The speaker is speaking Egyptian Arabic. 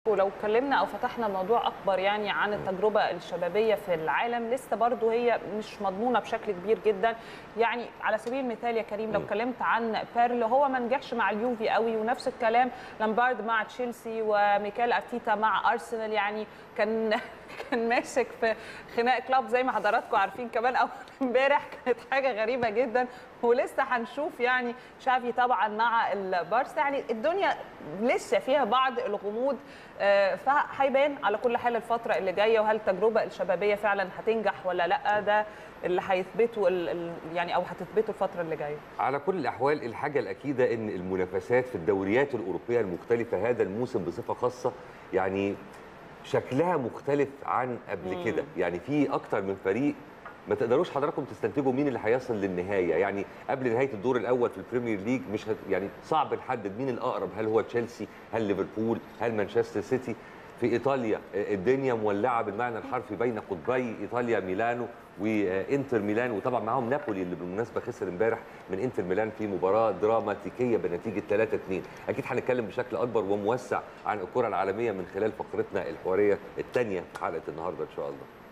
ولو اتكلمنا او فتحنا موضوع اكبر يعني عن التجربه الشبابيه في العالم لسه برضو هي مش مضمونه بشكل كبير جدا يعني على سبيل المثال يا كريم لو اتكلمت عن بيرل هو ما نجحش مع اليوفي قوي ونفس الكلام لامبارد مع تشيلسي وميكال ارتيتا مع ارسنال يعني كان كان ماسك في خناق كلاب زي ما حضراتكم عارفين كمان اول امبارح كانت حاجه غريبه جدا ولسه هنشوف يعني شافي طبعا مع البارسا يعني الدنيا لسه فيها بعض الغموض فهيبان على كل حال الفتره اللي جايه وهل التجربه الشبابيه فعلا هتنجح ولا لا ده اللي هيثبته يعني او هتثبته الفتره اللي جايه على كل الاحوال الحاجه الاكيده ان المنافسات في الدوريات الاوروبيه المختلفه هذا الموسم بصفه خاصه يعني شكلها مختلف عن قبل كده يعني في اكتر من فريق ما تقدروش حضراتكم تستنتجوا مين اللي هيصل للنهايه يعني قبل نهايه الدور الاول في البريمير ليج مش هت يعني صعب نحدد مين الاقرب هل هو تشيلسي هل ليفربول هل مانشستر سيتي في ايطاليا الدنيا مولعه بالمعنى الحرفي بين قطبي ايطاليا ميلانو وانتر ميلان وطبعا معاهم نابولي اللي بالمناسبه خسر امبارح من انتر ميلان في مباراه دراماتيكيه بنتيجه 3 2 اكيد هنتكلم بشكل اكبر وموسع عن الكره العالميه من خلال فقرتنا الحواريه الثانيه في حلقه النهارده ان شاء الله